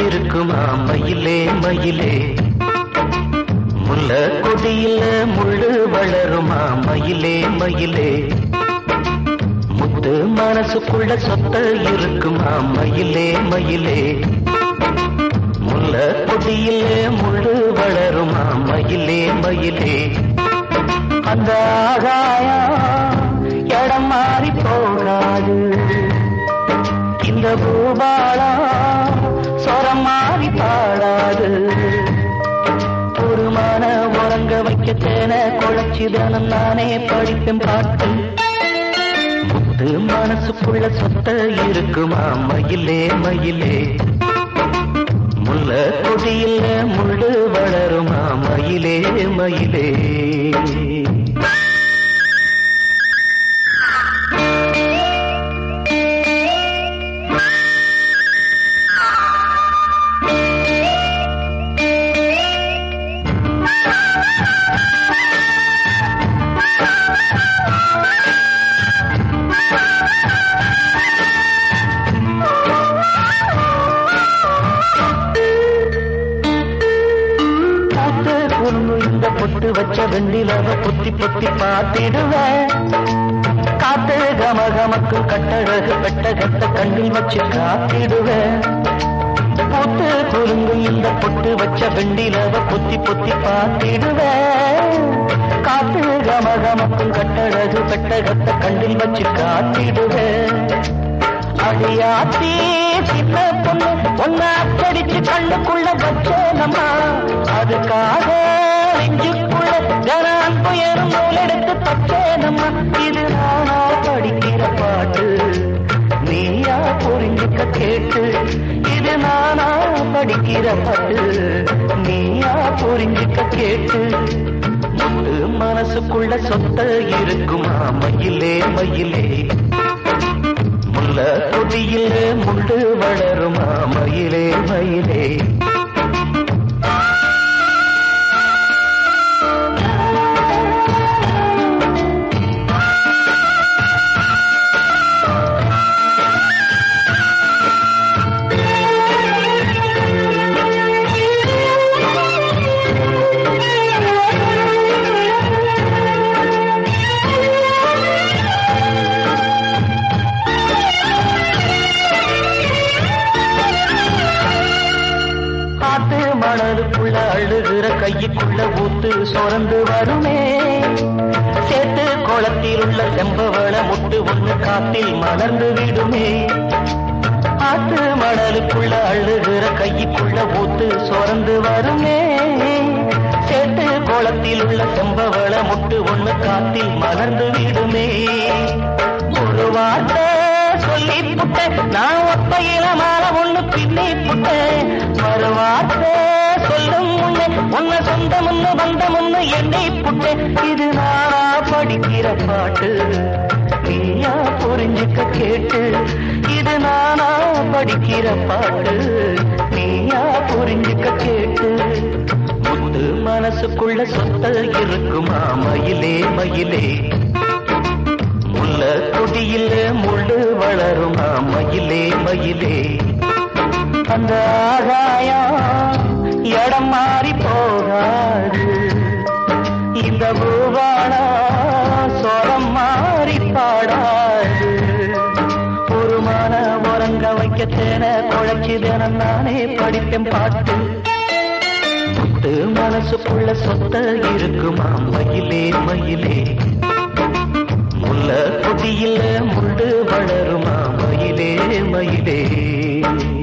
இருக்குமா மயிலே மயிலே முல்ல கொடியில முள்ளு வளருமா மயிலே மயிலே முத்து மனசுக்குள்ள சொத்த இருக்குமா மயிலே மயிலே முல்ல கொடியில முள்ளு வளருமா மயிலே மயிலே அந்த ஆகாயம் இடம் மாறி போகாது இந்த பூபாலம் சொரம் மாறி பாடாது ஒரு மன உறங்க வைக்க தேன குழச்சி தினம் நானே படிப்பேன் பாட்டு முத்து மனசுக்குள்ள சொத்த இருக்குமா மயிலே மயிலே முல்ல கொடியில முள்ளு வளருமா மயிலே மயிலே பூத்து குறுங்கு இந்த பொட்டு வச்ச வெண்ணிலவ பொத்தி பொத்தி பார்த்திடுவேன் காத்து கம கமக்கும் கட்டழகு பெட்டகத்த கண்ணில் வச்சு காத்திடுவேன் பூத்து குறுங்கு இந்த பொட்டு வச்ச வெண்ணிலவ பொத்தி பொத்தி பார்த்திடுவேன் காத்து கம கமக்கும் கட்டழகு பெட்டகத்த கண்ணில் வச்சு காத்திடுவேன் அடியாத்தி சின்ன பொண்ணு ஒன்ன அச்சடிச்சு கண்ணுக்குள்ள வச்சேனம்மா அதுக்காக நெஞ்சுக்குள்ள ஜன அன்புயரும் நூலெடுத்து தச்சேனம்மா இது நானா படிக்கிற பாட்டு நீயா புரிஞ்சுக்க கேட்டு இது நானா படிக்கிற பாட்டு நீயா புரிஞ்சுக்க கேட்டு முத்து மனசுக்குள்ள சொத்த இருக்குமா மயிலே மயிலே முல்ல கொடியிலே முள்ளு வளருமா மயிலே மயிலே காத்து மணலுக்குள்ள அழுகிற கையுக்குள்ள ஊத்து சொரந்து வருமே சேத்து குளத்தில் உள்ள செம்பவள முட்டு ஒண்ணு காத்தில் மலர்ந்து விடுமே காத்து மணலுக்குள்ள அழுகிற கையுக்குள்ள ஊத்து சொரந்து வருமே சேத்து குளத்தில் உள்ள செம்பவள முட்டு ஒண்ணு காத்தில் மலர்ந்து விடுமே ஒரு வார்த்தை சொல்லி புட்டேன் நான் ஒத்தையில மாலை ஒண்ணு பின்னி புட்டேன் ஒரு வார்த்தை சொல்லும் முன்னே உன்ன சொந்த முன்னு வந்த முன்னு எண்ணி புட்டேன் இது நானா படிக்கிற பாட்டு நீயா புரிஞ்சுக்க கேட்டு இது நானா படிக்கிற பாட்டு நீயா புரிஞ்சுக்க கேட்டு முத்து மனசுக்குள்ள சொத்த இருக்குமா மயிலே மயிலே முல்ல கொடியில முள்ளு வளருமா மயிலே மயிலே அந்த ஆகாயம் இடம் மாறி போகாது இந்த பூவாளம் சொரம் மாறி பாடாது ஒரு மன உறங்க வைக்க தேன குழைச்சி தினம் நானே படிப்பேன் பாட்டு முத்து மனசுக்குள்ள சொத்த இருக்குமா மயிலே மயிலே முல்ல கொடியில முள்ளு வளருமா மயிலே மயிலே